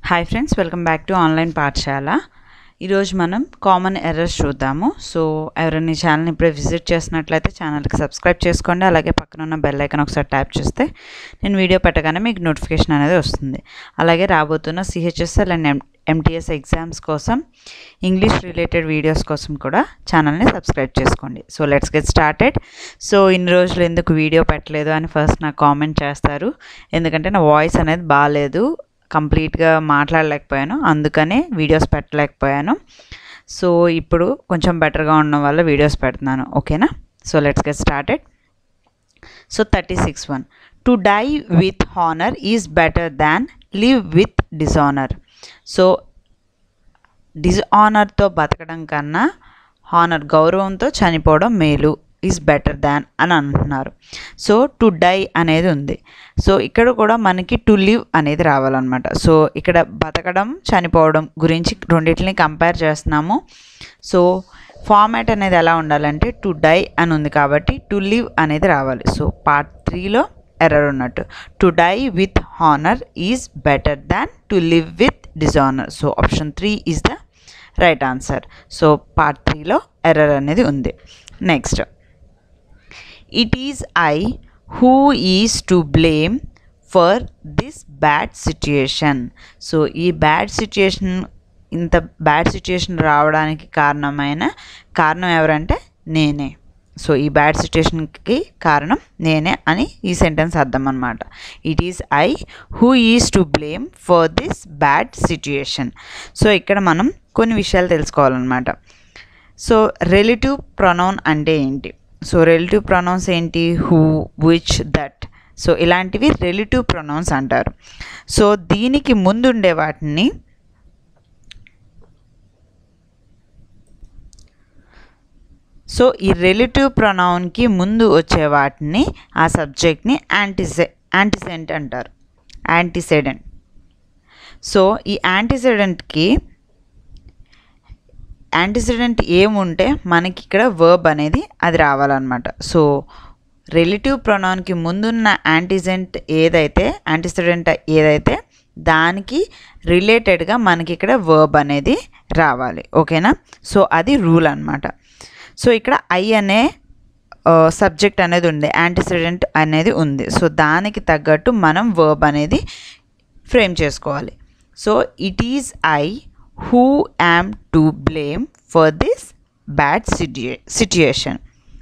Hi friends welcome back to online Pathashala ఈరోజు మనం common errors చూద్దాము సో ఎవరైనా ఈ ఛానల్ని ఇప్పుడే విజిట్ చేసినట్లయితే ఛానల్కి సబ్స్క్రైబ్ చేసుకోండి అలాగే పక్కన ఉన్న బెల్ ఐకాన్ ఒకసారి ట్యాప్ చేస్తే నేను వీడియో పెట్టగానే మీకు నోటిఫికేషన్ అనేది వస్తుంది అలాగే రాబోతున్న CHSL and M MTS exams కోసం ఇంగ్లీష్ రిలేటెడ్ వీడియోస్ కోసం కూడా ఛానల్ని సబ్స్క్రైబ్ చేసుకోండి so let's get started so ఇన్ని రోజులు ఎందుకు వీడియో పెట్టలేదు అని ఫస్ట్ నాకు కామెంట్ చేస్తారు ఎందుకంటే నా వాయిస్ అనేది బాగాలేదు కంప్లీట్గా మాట్లాడలేకపోయాను అందుకనే వీడియోస్ పెట్టలేకపోయాను సో ఇప్పుడు కొంచెం బెటర్గా ఉండడం వల్ల వీడియోస్ పెడుతున్నాను ఓకేనా so let's get started so thirty six one to die with honour is better than live with dishonour so డిజానర్తో బతకడం కన్నా హానర్ గౌరవంతో చనిపోవడం మేలు ఈజ్ బెటర్ దాన్ అని అంటున్నారు సో టు డై అనేది ఉంది సో ఇక్కడ కూడా మనకి టు లివ్ అనేది రావాలన్నమాట సో ఇక్కడ బతకడం చనిపోవడం గురించి రెండింటిని కంపేర్ చేస్తున్నాము సో ఫార్మాట్ అనేది ఎలా ఉండాలంటే టు డై అని ఉంది కాబట్టి టు లివ్ అనేది రావాలి సో పార్ట్ త్రీలో ఎర్రర్ ఉన్నట్టు to die with honour is better than to live with dishonour so option three is the right answer so part త్రీలో ఎర్రర్ అనేది ఉంది next it is I who is to blame for this bad situation so ఈ bad situation ఇంత bad situation రావడానికి కారణమైన కారణం ఎవరంటే నేనే సో ఈ బ్యాడ్ సిచ్యుయేషన్కి కారణం నేనే అని ఈ సెంటెన్స్ అర్థం అనమాట it is I who is to blame for this bad situation so ఇక్కడ మనం కొన్ని విషయాలు తెలుసుకోవాలన్నమాట సో రిలేటివ్ ప్రొనౌన్ అంటే ఏంటి సో రిలేటివ్ ప్రొనౌన్స్ ఏంటి హూ విచ్ దట్ సో ఇలాంటివి రిలేటివ్ ప్రొనౌన్స్ అంటారు సో దీనికి ముందుండే వాటిని సో ఈ రిలేటివ్ ప్రొనౌన్కి ముందు వచ్చే వాటిని ఆ సబ్జెక్ట్ని యాంటిసె యాంటిసెంట్ అంటారు యాంటిసెడెంట్ సో ఈ యాంటిసెడెంట్కి యాంటిసిడెంట్ ఏముంటే మనకి ఇక్కడ వర్బ్ అనేది అది రావాలన్నమాట సో రిలేటివ్ ప్రొనౌన్కి ముందున్న యాంటిజెంట్ ఏదైతే యాంటిసిడెంట్ ఏదైతే దానికి రిలేటెడ్గా మనకి ఇక్కడ వర్బ్ అనేది రావాలి ఓకేనా సో అది రూల్ అనమాట సో ఇక్కడ ఐ అనే సబ్జెక్ట్ అనేది ఉంది యాంటిసిడెంట్ అనేది ఉంది సో దానికి తగ్గట్టు మనం వర్బ్ అనేది ఫ్రేమ్ చేసుకోవాలి so it is I who am to blame for this bad situ situation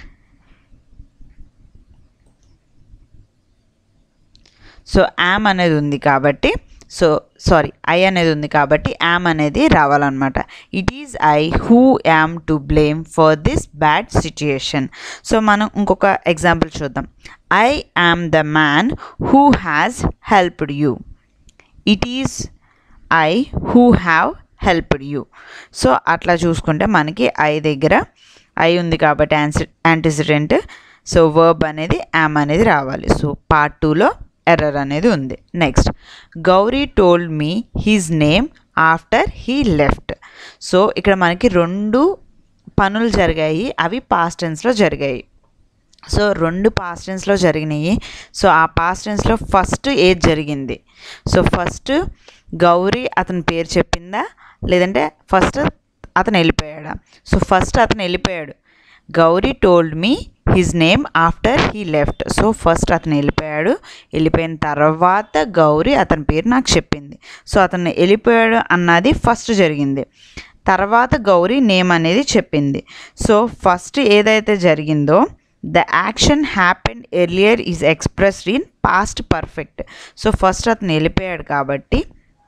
so am అనేది ఉంది కాబట్టి సో సారీ ఐ అనేది ఉంది కాబట్టి యామ్ అనేది రావాలన్నమాట it is I who am to blame for this bad situation so మనం ఇంకొక ఎగ్జాంపుల్ చూద్దాం I am the man who has helped you it is I who have helped you so అట్లా చూసుకుంటే మనకి ఐ దగ్గర I ఉంది కాబట్టి యాన్సి యాంటిసిడెంట్ సో వర్బ్ అనేది యామ్ అనేది రావాలి సో పార్ట్ టూలో ఎర్రర్ అనేది ఉంది next Gauri told me his name after he left so ఇక్కడ మనకి రెండు పనులు జరిగాయి అవి పాస్ట్ టెన్స్లో జరిగాయి సో రెండు పాస్ట్ టెన్స్లో జరిగినాయి సో ఆ పాస్ట్ టెన్స్లో ఫస్ట్ ఏది జరిగింది సో ఫస్ట్ గౌరీ అతని పేరు చెప్పిందా లేదంటే ఫస్ట్ అతను వెళ్ళిపోయాడా సో ఫస్ట్ అతను వెళ్ళిపోయాడు Gauri told me his name after he left so first అతను వెళ్ళిపోయాడు వెళ్ళిపోయిన తర్వాత గౌరీ అతని పేరు నాకు చెప్పింది సో అతను వెళ్ళిపోయాడు అన్నది ఫస్ట్ జరిగింది తర్వాత గౌరీ నేమ్ అనేది చెప్పింది సో ఫస్ట్ ఏదైతే జరిగిందో the action happened earlier is expressed in past perfect so first అతను వెళ్ళిపోయాడు కాబట్టి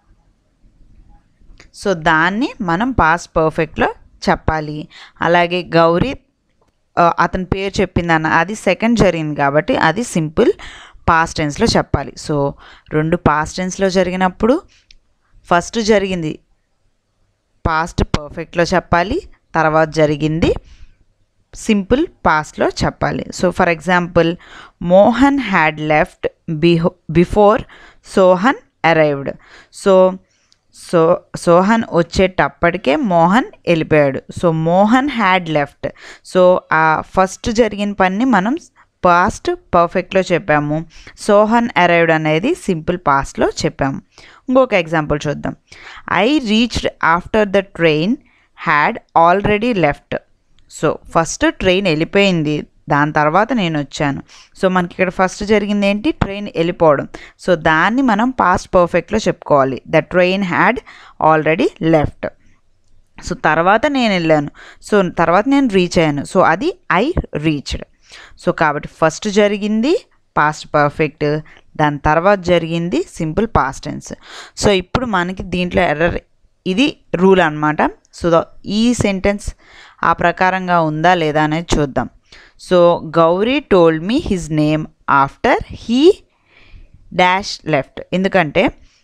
సో దాన్ని మనం పాస్ట్ పర్ఫెక్ట్లో చెప్పాలి అలాగే గౌరీ అతని పేరు చెప్పిందన్న అది సెకండ్ జరిగింది కాబట్టి అది సింపుల్ పాస్ట్ టెన్స్లో చెప్పాలి సో రెండు పాస్ట్ టెన్స్లో జరిగినప్పుడు ఫస్ట్ జరిగింది పాస్ట్ పర్ఫెక్ట్లో చెప్పాలి తర్వాత జరిగింది సింపుల్ పాస్ట్లో చెప్పాలి so for example Mohan had left బిహో before Sohan arrived so so Sohan వచ్చేటప్పటికే మోహన్ వెళ్ళిపోయాడు so Mohan had left so ఆ ఫస్ట్ జరిగిన పని మనం పాస్ట్ పర్ఫెక్ట్లో చెప్పాము సోహన్ అరైవ్డ్ అనేది సింపుల్ పాస్ట్లో చెప్పాము ఇంకొక ఎగ్జాంపుల్ చూద్దాం I reached after the train had already left so first train వెళ్ళిపోయింది దాని తర్వాత నేను వచ్చాను సో మనకి ఇక్కడ ఫస్ట్ జరిగింది ఏంటి ట్రైన్ వెళ్ళిపోవడం సో దాన్ని మనం పాస్ట్ పర్ఫెక్ట్లో చెప్పుకోవాలి the train had already left so తర్వాత నేను వెళ్ళాను సో తర్వాత నేను రీచ్ అయ్యాను సో అది ఐ రీచ్డ్ సో కాబట్టి ఫస్ట్ జరిగింది పాస్ట్ పర్ఫెక్ట్ దాని తర్వాత జరిగింది సింపుల్ పాస్ట్ టెన్స్ సో ఇప్పుడు మనకి దీంట్లో ఎర్రర్ ఇది రూల్ అనమాట సో ఈ సెంటెన్స్ ఆ ప్రకారంగా ఉందా లేదా అనేది చూద్దాం so Gauri told me his name after he dash left ఎందుకంటే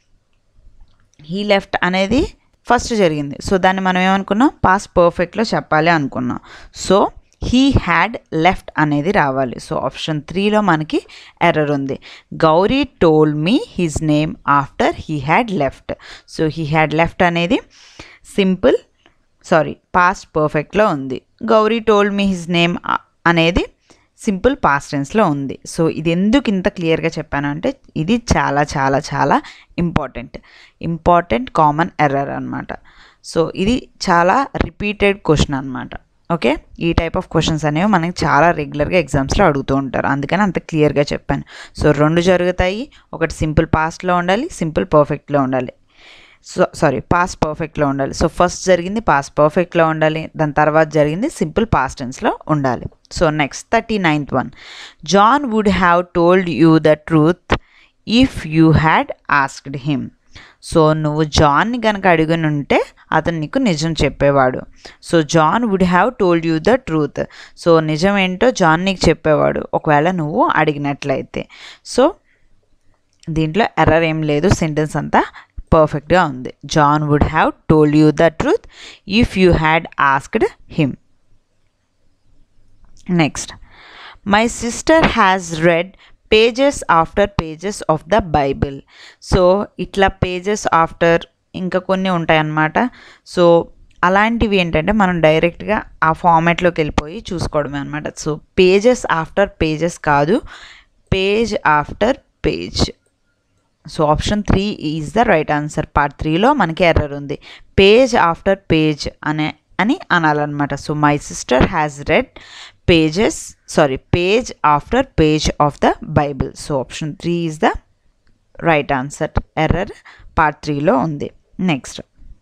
హీ లెఫ్ట్ అనేది ఫస్ట్ జరిగింది సో దాన్ని మనం ఏమనుకున్నాం పాస్ట్ పర్ఫెక్ట్లో చెప్పాలి అనుకున్నాం సో హీ హ్యాడ్ లెఫ్ట్ అనేది రావాలి సో ఆప్షన్ త్రీలో మనకి ఎర్రర్ ఉంది Gauri told me his name after he had left so he had left అనేది సింపుల్ సారీ పాస్ట్ పర్ఫెక్ట్లో ఉంది Gauri told me his name అనేది సింపుల్ పాస్ట్ టెన్స్లో ఉంది సో ఇది ఎందుకు ఇంత క్లియర్గా చెప్పాను అంటే ఇది చాలా చాలా చాలా ఇంపార్టెంట్ ఇంపార్టెంట్ కామన్ ఎర్రర్ అనమాట సో ఇది చాలా రిపీటెడ్ క్వశ్చన్ అనమాట ఓకే ఈ టైప్ ఆఫ్ క్వశ్చన్స్ అనేవి మనకి చాలా రెగ్యులర్గా ఎగ్జామ్స్లో అడుగుతూ ఉంటారు అందుకని అంత క్లియర్గా చెప్పాను సో రెండు జరుగుతాయి ఒకటి సింపుల్ పాస్ట్లో ఉండాలి సింపుల్ పర్ఫెక్ట్లో ఉండాలి సో సారీ పాస్ట్ పర్ఫెక్ట్లో ఉండాలి సో ఫస్ట్ జరిగింది పాస్ట్ పర్ఫెక్ట్లో ఉండాలి దాని తర్వాత జరిగింది సింపుల్ పాస్ట్ టెన్స్లో ఉండాలి so next thirty ninth one John would have told you the truth if you had asked him so నువ్వు జాన్ని కనుక అడిగిన ఉంటే అతను నీకు నిజం చెప్పేవాడు so John would have told you the truth so నిజం ఏంటో జాన్ నీకు చెప్పేవాడు ఒకవేళ నువ్వు అడిగినట్లయితే సో దీంట్లో ఎర్రర్ ఏం లేదు సెంటెన్స్ అంతా పర్ఫెక్ట్గా ఉంది John would have told you the truth if you had asked him next my sister has read pages after pages of the Bible so ఇట్లా పేజెస్ ఆఫ్టర్ ఇంకా కొన్ని ఉంటాయన్నమాట సో అలాంటివి ఏంటంటే మనం డైరెక్ట్గా ఆ ఫార్మాట్లోకి వెళ్ళిపోయి చూసుకోవడమే అనమాట సో పేజెస్ ఆఫ్టర్ పేజెస్ కాదు page after page so option three is the right answer part త్రీలో మనకి ఎర్రర్ ఉంది పేజ్ ఆఫ్టర్ పేజ్ అనే అని అనాలన్నమాట so my sister has read pages sorry page after page of the Bible so option three is the right answer error part త్రీలో ఉంది next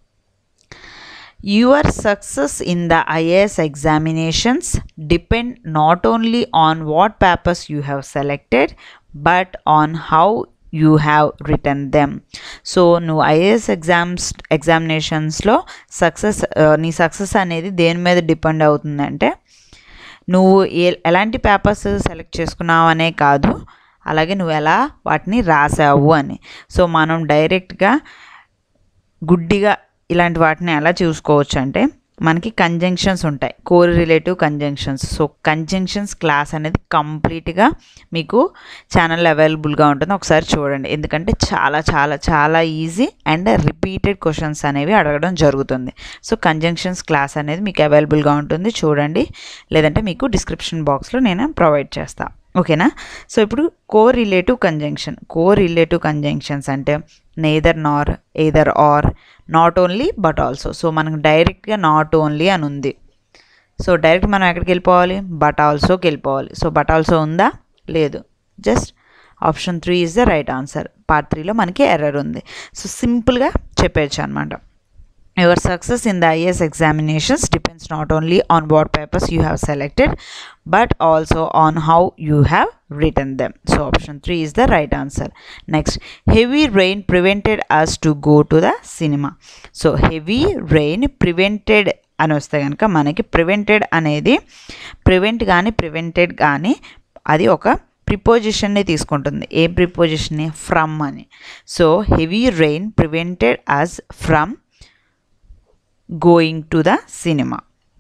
your success in the IAS examinations depend not only on what papers you have selected but on how you have return them so నువ్వు IAS exams ఎగ్జామినేషన్స్లో success నీ success అనేది దేని మీద depend అవుతుందంటే నువ్వు ఏ ఎలాంటి పేపర్స్ సెలెక్ట్ చేసుకున్నావు అనే కాదు అలాగే నువ్వు ఎలా వాటిని రాసావు అని సో మనం డైరెక్ట్గా గుడ్డిగా ఇలాంటి వాటిని ఎలా చూసుకోవచ్చు అంటే మనకి కంజంక్షన్స్ ఉంటాయి correlative conjunctions so conjunctions class అనేది కంప్లీట్గా మీకు ఛానల్ అవైలబుల్గా ఉంటుంది ఒకసారి చూడండి ఎందుకంటే చాలా చాలా చాలా ఈజీ అండ్ రిపీటెడ్ క్వశ్చన్స్ అనేవి అడగడం జరుగుతుంది సో కంజంక్షన్స్ క్లాస్ అనేది మీకు అవైలబుల్గా ఉంటుంది చూడండి లేదంటే మీకు డిస్క్రిప్షన్ బాక్స్లో నేను ప్రొవైడ్ చేస్తాను ఓకేనా సో ఇప్పుడు correlative conjunction correlative conjunctions అంటే neither nor either or not only but also so మనకు డైరెక్ట్గా నాట్ ఓన్లీ అని ఉంది సో డైరెక్ట్ మనం ఎక్కడికి వెళ్ళిపోవాలి బట్ ఆల్సోకి వెళ్ళిపోవాలి సో బట్ ఆల్సో ఉందా లేదు just option three is the right answer part త్రీలో మనకి ఎర్రర్ ఉంది సో సింపుల్గా చెప్పేయచ్చు అనమాట Your success in the IAS examinations depends not only on what papers you have selected but also on how you have written them. So, option 3 is the right answer. Next, heavy rain prevented us to go to the cinema. So, heavy rain prevented అని వస్తే కనుక మనకి prevented అనేది prevent కానీ prevented కానీ అది ఒక ప్రిపోజిషన్ని తీసుకుంటుంది ఏ ప్రిపోజిషన్ని ఫ్రమ్ అని so heavy rain prevented us from going to the cinema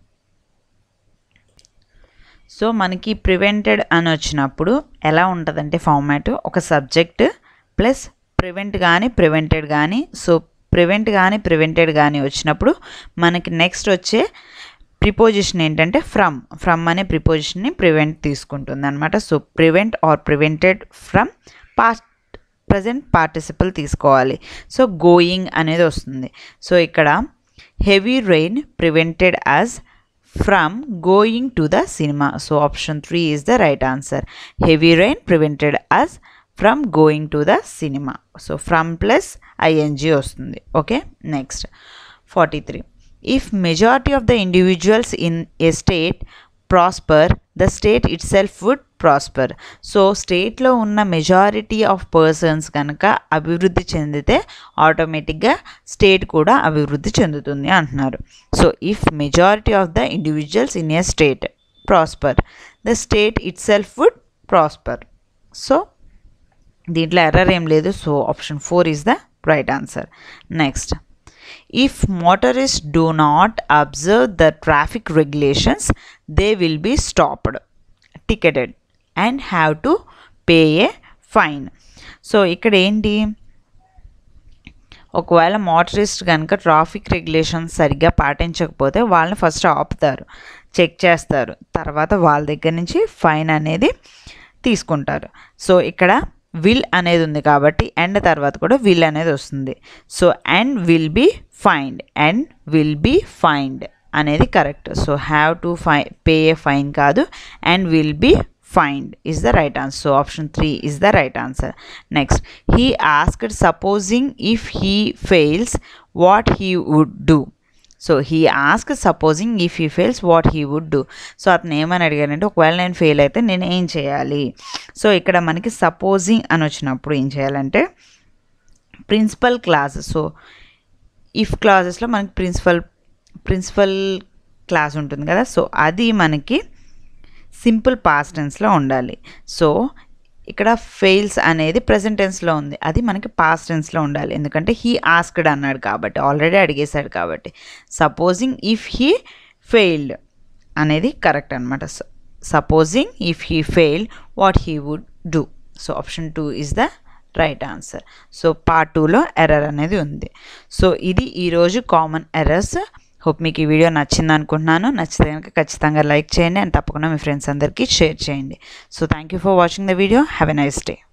so మనకి ప్రివెంటెడ్ అని వచ్చినప్పుడు ఎలా ఉంటుందంటే ఫార్మాట్ ఒక సబ్జెక్ట్ ప్లస్ ప్రివెంట్ కానీ ప్రివెంటెడ్ కానీ సో ప్రివెంట్ కానీ ప్రివెంటెడ్ కానీ వచ్చినప్పుడు మనకి నెక్స్ట్ వచ్చే ప్రిపోజిషన్ ఏంటంటే ఫ్రమ్ ఫ్రమ్ అనే ప్రిపోజిషన్ని ప్రివెంట్ తీసుకుంటుంది అనమాట so prevent or prevented from past present participle తీసుకోవాలి సో గోయింగ్ అనేది వస్తుంది సో ఇక్కడ heavy rain prevented as from going to the cinema so option three is the right answer heavy rain prevented as from going to the cinema so from plus ING వస్తుంది okay next forty three if majority of the individuals in a state prosper the state itself would prosper so స్టేట్లో ఉన్న majority of persons కనుక అభివృద్ధి చెందితే ఆటోమేటిక్గా state కూడా అభివృద్ధి చెందుతుంది అంటున్నారు so if majority of the individuals in a state prosper the state itself would prosper so దీంట్లో ఎర్రర్ ఏం లేదు so option four is the right answer next if motorist do not observe the traffic regulations they will be stopped ticketed and have to pay a fine so ఇక్కడ ఏంటి ఒకవేళ మోటరిస్ట్ కనుక traffic regulations సరిగ్గా పాటించకపోతే వాళ్ళని first ఆపుతారు check చేస్తారు తర్వాత వాళ్ళ దగ్గర నుంచి ఫైన్ అనేది తీసుకుంటారు సో ఇక్కడ విల్ అనేది ఉంది కాబట్టి అండ్ తర్వాత కూడా విల్ అనేది వస్తుంది so and will be fined and will be fined అనేది కరెక్ట్ సో హ్యావ్ టు ఫై పే ఏ ఫైన్ కాదు and will be fined is the right answer so option three is the right answer next he asked supposing if he fails what he would do so he ask supposing if he fails what he would do so అతను ఏమని అడిగాడంటే ఒకవేళ నేను fail అయితే నేను ఏం చేయాలి so ఇక్కడ మనకి సపోజింగ్ అని వచ్చినప్పుడు ఏం చేయాలంటే ప్రిన్సిపల్ క్లాస్ సో ఇఫ్ క్లాసెస్లో మనకి ప్రిన్సిపల్ ప్రిన్సిపల్ క్లాస్ ఉంటుంది కదా సో అది మనకి సింపుల్ పాస్ట్ టెన్స్లో ఉండాలి సో ఇక్కడ ఫెయిల్స్ అనేది ప్రజెంట్ టెన్స్లో ఉంది అది మనకి పాస్ట్ టెన్స్లో ఉండాలి ఎందుకంటే హీ ఆస్క్డ్ అన్నాడు కాబట్టి ఆల్రెడీ అడిగేశాడు కాబట్టి సపోజింగ్ ఇఫ్ హీ ఫెయిల్డ్ అనేది కరెక్ట్ అనమాట supposing if he failed what he would do so option two is the right answer so part టూలో ఎర్రర్ అనేది ఉంది సో ఇది ఈరోజు కామన్ ఎర్రర్స్ హోప్ మీకు ఈ వీడియో నచ్చింది అనుకుంటున్నాను నచ్చితే కనుక ఖచ్చితంగా లైక్ చేయండి అండ్ తప్పకుండా మీ ఫ్రెండ్స్ అందరికీ షేర్ చేయండి so thank you for watching the video have a nice day